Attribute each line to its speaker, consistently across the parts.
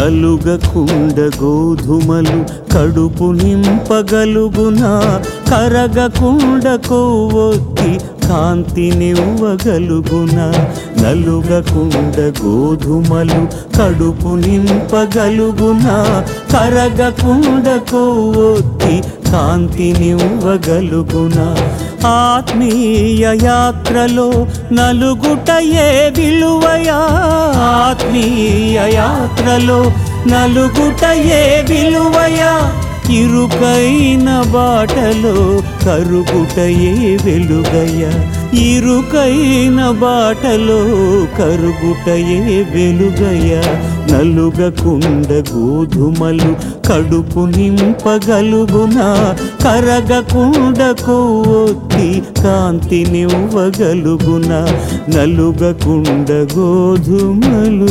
Speaker 1: నలుగకుండ గోధుమలు కడుపు నింపగలుగునా కరగకుండ కొవ్వొత్తి కాంతినివ్వగలుగునా నలుగకుండ గోధుమలు కడుపు నింపగలుగునా కరగకుండ కొవ్వొత్తి కాంతినివ్వగలుగునా ఆత్మీయ యాత్రలో నలుగుటయే విలువయా ఆత్మీయ యాత్రలో నలుగుటయే విలువయా ఇరుకైన బాటలో కరుగుటయే వెలుగయ్య ఇరుకైన బాటలో కరుగుటయే వెలుగయ్య నలుగకుండ గోధుమలు కడుపు నింపగలుగునా కరగకుండ కొవ్వొత్తి కాంతినివ్వగలుగునా నలుగకుండ గోధుమలు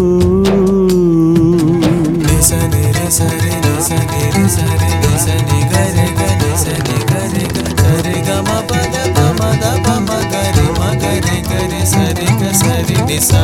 Speaker 2: నిసని రిసరి నిసని రిసరి నిసని గరి గరి సని గరి గరి గమ పద పమ ద పమ గరి మ గరి గరి సరి గ సరి నిసా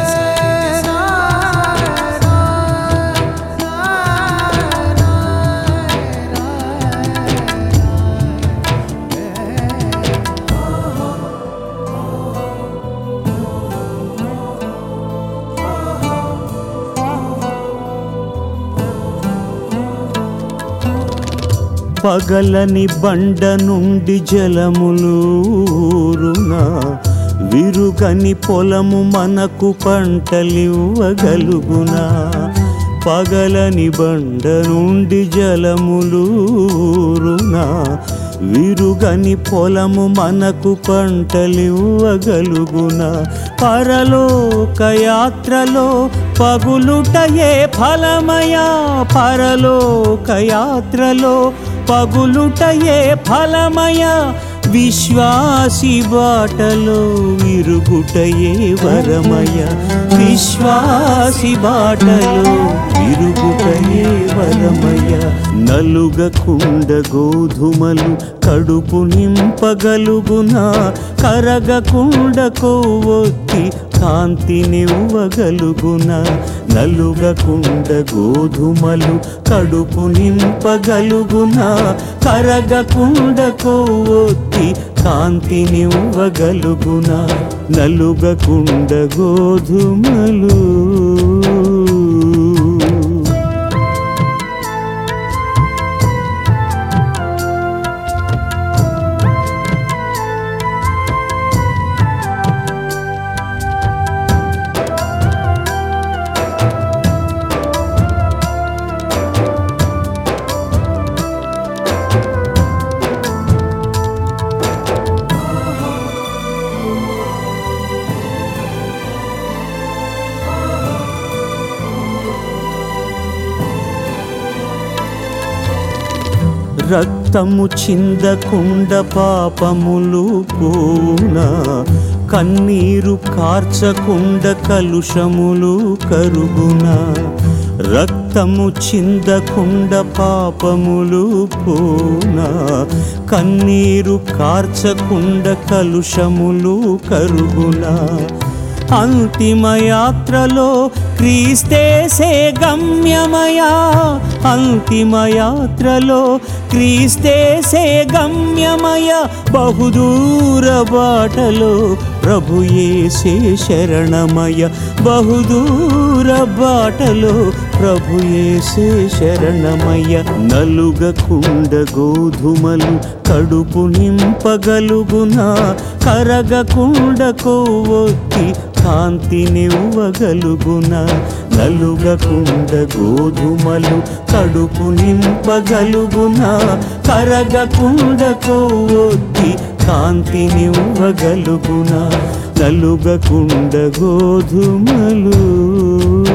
Speaker 1: పగలని బండ నుండి జలములూరునా విరుగని పొలము మనకు పంటలివ్వగలుగునా పగలని బండ నుండి జలములూరునా విరుగని పొలము మనకు పంటలివ్వగలుగునా పరలోక యాత్రలో పగులుటయే ఫలమయా పరలోక యాత్రలో పగులుటయే ఫలమయ విశ్వాసి బాటలో విరుగుటయే వరమయ విశ్వాసి బాటలో విరుగుటయే వరమయ నలుగకుండ గోధుమలు కడుపు నింపగలుగునా కరగకుండ కొవ్వొత్తి కాంతినివ్వగలుగునా నలుగకుండ గోధుమలు కడుపు నింపగలుగునా కరగకుండ కొవ్వొత్తి కాంతినివ్వగలుగునా నలుగకుండ గోధుమలు రక్తము చిందకుండ పాపములు పోనా కన్నీరు కార్చకుండ కలుషములు కరుగునా రక్తము చిందకుండ పాపములు పోనా కన్నీరు కార్చకుండ కలుషములు కరుగునా అంతిమ యాత్రలో క్రీస్తేసే గమ్యమయా అంతిమ యాత్రలో క్రీస్తేసే గమ్యమయ బహుదూర బాటలో ప్రభుయేసే శరణమయ బహుదూర బాటలో ప్రభుయేసే శరణమయ నలుగకుండ గోధుమలు కడుపు నింపగలుగునా కరగకుండ కొవ్వొత్తి కాంతినివ్వగలుగునా నలుగకుండ గోధుమలు కడుపు నింపగలుగునా కరగకుండ కొవ్వొత్తి కాంతినివ్వగలుగునా నలుగకుండ గోధుమలు